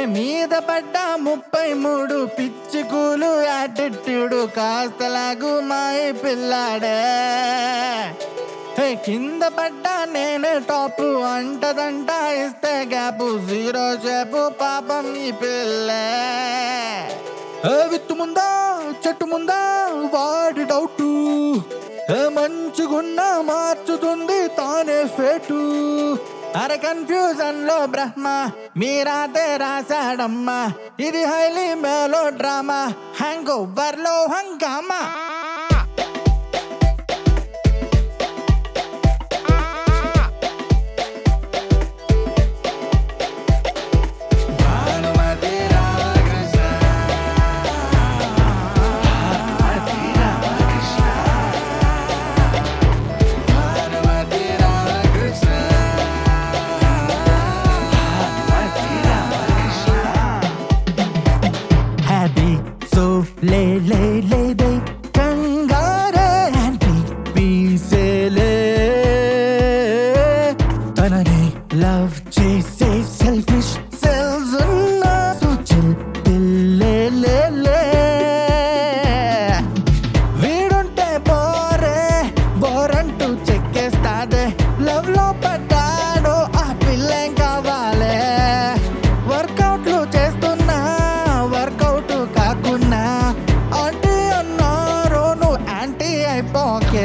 మీద పడ్డ ముప్పై మూడు పిచ్చుకూలు యాటిట్యూడు కాస్తలాగు మాయి పిల్లాడే హే కింద పడ్డా నేనే టాప్ అంటదంట ఇస్తే గ్యాపు జీరో చేపు పాపం ఈ పిల్లే ఏ విత్తు ముందా చెట్టు ముందా వాడి డౌటు ఏ మంచిగున్నా మార్చుతుంది తానే ఫేటు అరే కన్ఫ్యూజన్ లో బ్రహ్మ మీరాతే రాశాడమ్మా ఇది హైలీ మేలో డ్రామా హ్యాంగ్ ఓవర్ లో హంగామా భానుమతి రామకృష్ణ భానుమతి రామకృష్ణ హ్యాపీ సో లే లే లే దే కంగారే యాంటీ పీసేలే తనని లవ్ చేసే సెల్ఫిష్ సెల్స్ ఉన్న సూచిల్ పిల్లే లే లే వీడుంటే బోరే బోరంటూ చెక్కేస్తాడే లవ్ లో పడ్డాడు ఆ పిల్లేం కావాలే వర్కౌట్లు చేస్తున్నా వర్కౌట్ కాకున్నా ఆంటీ అన్నారు నువ్వు యాంటీ అయిపోకే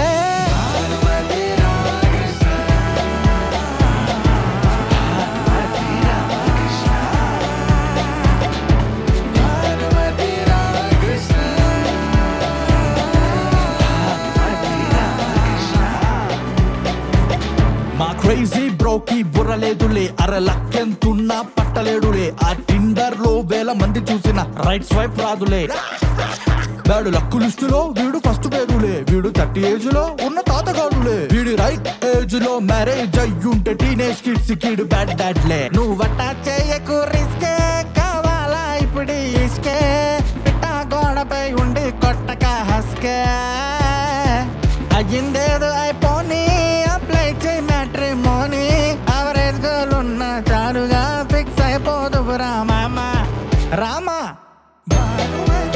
మా క్రేజీ బ్రోకి బుర్రలేదులే అర లక్కెంతున్నా పట్టలేడులే ఆ టిండర్ లో వేల మంది చూసిన రైట్ స్వైప్ రాదులే వాడు లక్కు లిస్టులో వీడు ఫస్ట్ పేరులే వీడు థర్టీ ఏజ్ లో ఉన్న తాతగాడులే వీడి రైట్ ఏజ్ లో మ్యారేజ్ అయ్యుంటే టీనేజ్ కిడ్స్ కిడ్ బ్యాడ్ డాడ్లే నువ్వు వట్ట చేయకు రిస్కే కావాలా ఇప్పుడు ఇస్కే పిట్ట గోడపై ఉండి కొట్టక హస్కే అయ్యిందేదో అయిపోని అప్లై చేయి మ్యాట్రిమోని అవరేజ్ గర్ల్ ఉన్న చారుగా ఫిక్స్ అయిపోదు రామా రామా భానుమతి